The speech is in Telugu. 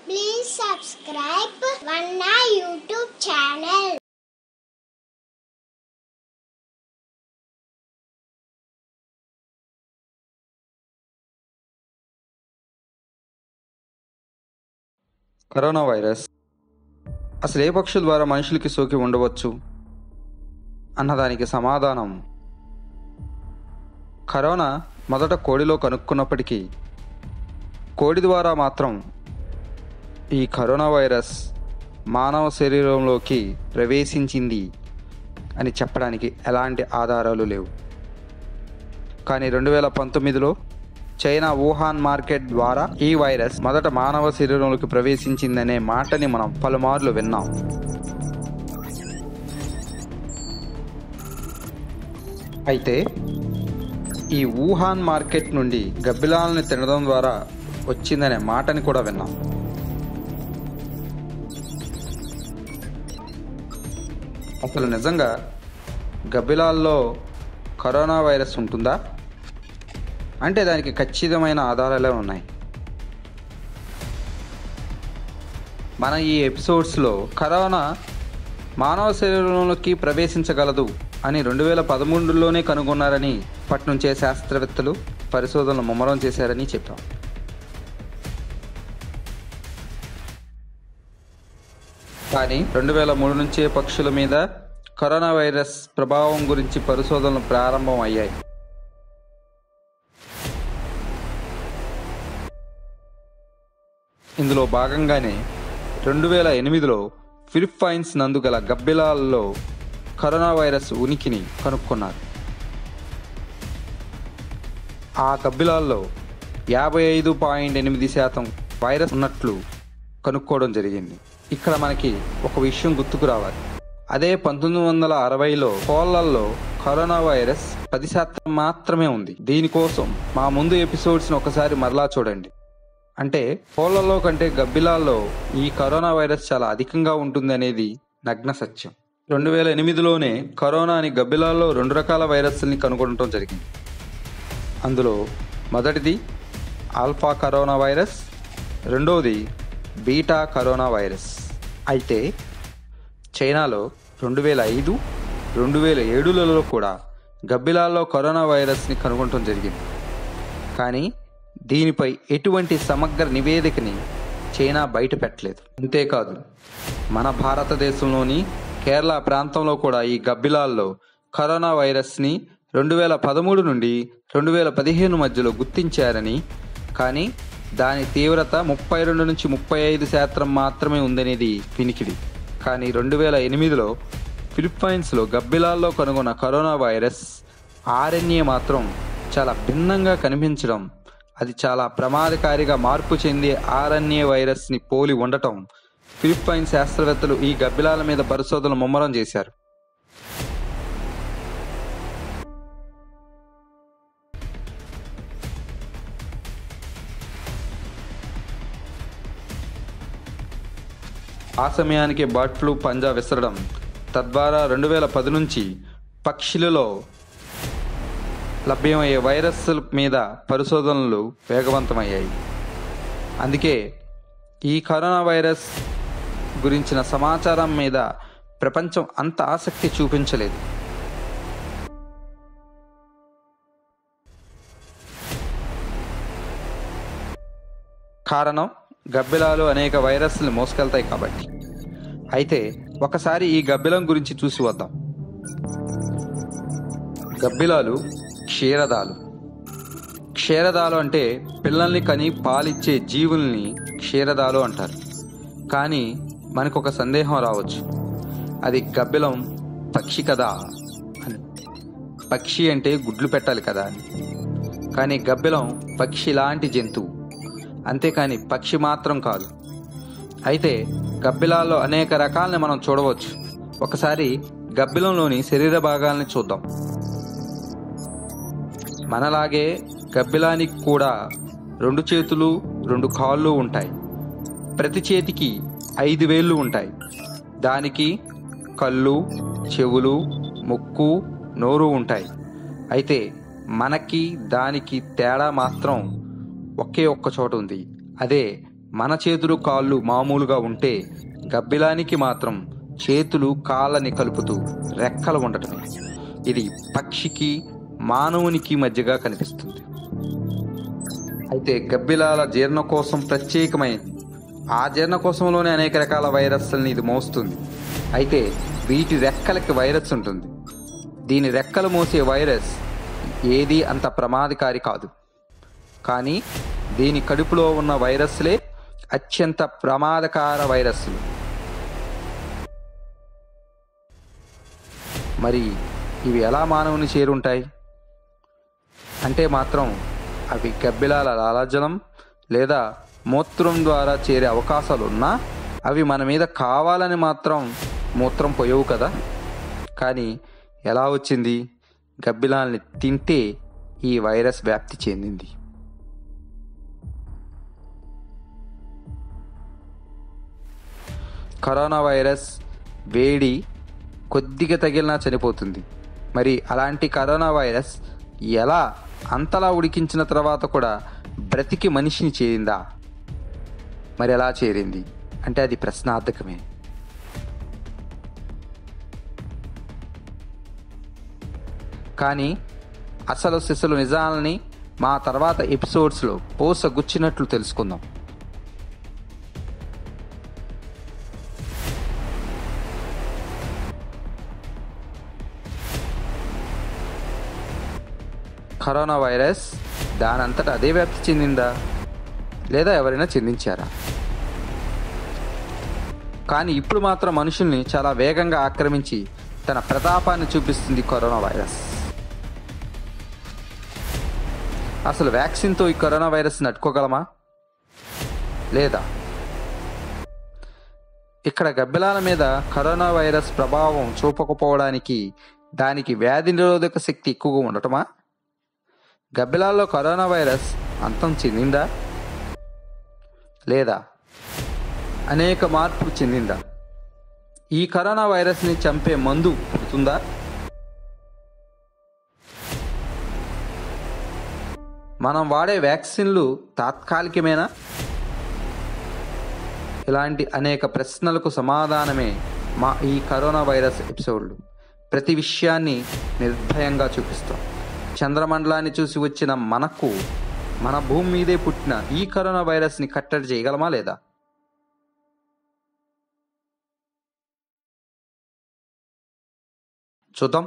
Please subscribe Vanna YouTube channel. Corona virus అసలు ఏ పక్షుల ద్వారా మనుషులకి సోకి ఉండవచ్చు అన్నదానికి సమాధానం కరోనా మొదట కోడిలో కనుక్కున్నప్పటికీ కోడి ద్వారా మాత్రం ఈ కరోనా వైరస్ మానవ శరీరంలోకి ప్రవేశించింది అని చెప్పడానికి ఎలాంటి ఆధారాలు లేవు కానీ రెండు వేల పంతొమ్మిదిలో చైనా వుహాన్ మార్కెట్ ద్వారా ఈ వైరస్ మొదట మానవ శరీరంలోకి ప్రవేశించిందనే మాటని మనం పలుమార్లు విన్నాం అయితే ఈ వుహాన్ మార్కెట్ నుండి గబ్బిలాలను తినడం ద్వారా వచ్చిందనే మాటని కూడా విన్నాం అసలు నిజంగా గబ్బిలాల్లో కరోనా వైరస్ ఉంటుందా అంటే దానికి ఖచ్చితమైన ఆధారాలే ఉన్నాయి మన ఈ ఎపిసోడ్స్లో కరోనా మానవ శరీరంలోకి ప్రవేశించగలదు అని రెండు వేల పదమూడులోనే కనుగొన్నారని అప్పటి నుంచే శాస్త్రవేత్తలు పరిశోధనలు ముమ్మరం చేశారని చెప్పాం కానీ రెండు వేల మూడు నుంచే పక్షుల మీద కరోనా వైరస్ ప్రభావం గురించి పరిశోధనలు ప్రారంభం అయ్యాయి ఇందులో భాగంగానే రెండు వేల ఎనిమిదిలో ఫిలిప్పైన్స్ నందు గల గబ్బిలాల్లో కరోనా వైరస్ ఉనికిని కనుక్కున్నారు ఆ గబ్బిలాల్లో యాభై ఐదు పాయింట్ ఎనిమిది శాతం వైరస్ ఉన్నట్లు కనుక్కోవడం జరిగింది ఇక్కడ మనకి ఒక విషయం గుర్తుకు రావాలి అదే పంతొమ్మిది వందల అరవైలో కోళ్లల్లో కరోనా వైరస్ పది శాతం మాత్రమే ఉంది దీనికోసం మా ముందు ఎపిసోడ్స్ని ఒకసారి మరలా చూడండి అంటే కోళ్లలో కంటే గబ్బిలాల్లో ఈ కరోనా వైరస్ చాలా అధికంగా ఉంటుంది అనేది నగ్న సత్యం రెండు వేల ఎనిమిదిలోనే కరోనా అని గబ్బిలాల్లో రెండు రకాల వైరస్ని కనుగొనడం జరిగింది అందులో మొదటిది ఆల్ఫా కరోనా వైరస్ రెండవది బీటా కరోనా వైరస్ అయితే చైనాలో రెండు వేల ఐదు రెండు వేల ఏడులలో కూడా గబ్బిలాల్లో కరోనా వైరస్ని కనుగొనడం జరిగింది కానీ దీనిపై ఎటువంటి సమగ్ర నివేదికని చైనా బయట పెట్టలేదు అంతేకాదు మన భారతదేశంలోని కేరళ ప్రాంతంలో కూడా ఈ గబ్బిలాల్లో కరోనా వైరస్ని రెండు వేల పదమూడు నుండి రెండు వేల పదిహేను మధ్యలో గుర్తించారని కానీ దాని తీవ్రత ముప్పై రెండు నుంచి ముప్పై ఐదు శాతం మాత్రమే ఉందనేది వినికిడి కానీ రెండు వేల ఎనిమిదిలో ఫిలిప్పైన్స్లో గబ్బిలాల్లో కనుగొన్న కరోనా వైరస్ ఆర్ఎన్ఏ మాత్రం చాలా భిన్నంగా కనిపించడం అది చాలా ప్రమాదకారిగా మార్పు చెందే ఆర్ఎన్ఏ వైరస్ని పోలి ఉండటం ఫిలిప్పైన్ శాస్త్రవేత్తలు ఈ గబ్బిలాల మీద పరిశోధనలు ముమ్మరం చేశారు ఆ సమయానికి బర్డ్ ఫ్లూ పంజా విసరడం తద్వారా రెండు వేల పది నుంచి పక్షులలో లభ్యమయ్యే వైరస్ మీద పరిశోధనలు వేగవంతమయ్యాయి అందుకే ఈ కరోనా వైరస్ గురించిన సమాచారం మీద ప్రపంచం అంత ఆసక్తి చూపించలేదు కారణం గబ్బిలాలు అనేక వైరస్లు మోసుకెళ్తాయి కాబట్టి అయితే ఒకసారి ఈ గబ్బిలం గురించి చూసి వద్దాం గబ్బిలాలు క్షీరదాలు క్షీరదాలు అంటే పిల్లల్ని కని పాలిచ్చే జీవుల్ని క్షీరదాలు అంటారు కానీ మనకు ఒక సందేహం రావచ్చు అది గబ్బిలం పక్షి కదా అని పక్షి అంటే గుడ్లు పెట్టాలి కదా అని కానీ గబ్బిలం పక్షి లాంటి జంతువు అంతేకాని పక్షి మాత్రం కాదు అయితే గబ్బిలాల్లో అనేక రకాలని మనం చూడవచ్చు ఒకసారి గబ్బిలంలోని శరీర భాగాల్ని చూద్దాం మనలాగే గబ్బిలానికి కూడా రెండు చేతులు రెండు కాళ్ళు ఉంటాయి ప్రతి చేతికి ఐదు వేళ్ళు ఉంటాయి దానికి కళ్ళు చెవులు ముక్కు నోరు ఉంటాయి అయితే మనకి దానికి తేడా మాత్రం ఒకే ఒక్క చోట ఉంది అదే మన చేతులు కాళ్ళు మామూలుగా ఉంటే గబ్బిలానికి మాత్రం చేతులు కాళ్ళని కలుపుతూ రెక్కలు ఉండటమే ఇది పక్షికి మానవునికి మధ్యగా కనిపిస్తుంది అయితే గబ్బిలాల జీర్ణకోశం ప్రత్యేకమైనది ఆ జీర్ణకోశంలోనే అనేక రకాల వైరస్లని ఇది మోస్తుంది అయితే వీటి రెక్కలకి వైరస్ ఉంటుంది దీని రెక్కలు మోసే వైరస్ ఏది అంత ప్రమాదకారి కాదు కానీ దీని కడుపులో ఉన్న వైరస్లే అత్యంత ప్రమాదకార వైరస్లు మరి ఇవి ఎలా మానవుని చేరుంటాయి అంటే మాత్రం అవి గబ్బిలాల లాలాజలం లేదా మూత్రం ద్వారా చేరే అవకాశాలు ఉన్నా అవి మన మీద కావాలని మాత్రం మూత్రం పోయవు కదా కానీ ఎలా వచ్చింది గబ్బిలాల్ని తింటే ఈ వైరస్ వ్యాప్తి చెందింది కరోనా వైరస్ వేడి కొద్దిగా తగిలినా చనిపోతుంది మరి అలాంటి కరోనా వైరస్ ఎలా అంతలా ఉడికించిన తర్వాత కూడా బ్రతికి మనిషిని చేరిందా మరి ఎలా చేరింది అంటే అది ప్రశ్నార్థకమే కానీ అసలు సిసలు నిజాలని మా తర్వాత ఎపిసోడ్స్లో పోసగుచ్చినట్లు తెలుసుకుందాం కరోనా వైరస్ దానంతట అదే వ్యాప్తి చెందిందా లేదా ఎవరైనా చెందించారా కానీ ఇప్పుడు మాత్రం మనుషుల్ని చాలా వేగంగా ఆక్రమించి తన ప్రతాపాన్ని చూపిస్తుంది కరోనా వైరస్ అసలు వ్యాక్సిన్తో ఈ కరోనా వైరస్ నట్టుకోగలమా లేదా ఇక్కడ గబ్బిలాల మీద కరోనా వైరస్ ప్రభావం చూపకపోవడానికి దానికి వ్యాధి నిరోధక శక్తి ఎక్కువగా ఉండటమా గబ్బిలాల్లో కరోనా వైరస్ అంతం చెందిందా లేదా అనేక మార్పులు చెందిందా ఈ కరోనా వైరస్ని చంపే మందు పుడుతుందా మనం వాడే వ్యాక్సిన్లు తాత్కాలికమేనా ఇలాంటి అనేక ప్రశ్నలకు సమాధానమే మా ఈ కరోనా వైరస్ ఎపిసోడ్లు ప్రతి విషయాన్ని నిర్భయంగా చూపిస్తాం చంద్రమండలాన్ని చూసి వచ్చిన మనకు మన భూమి మీదే పుట్టిన ఈ కరోనా వైరస్ని కట్టడి చేయగలమా లేదా చూద్దాం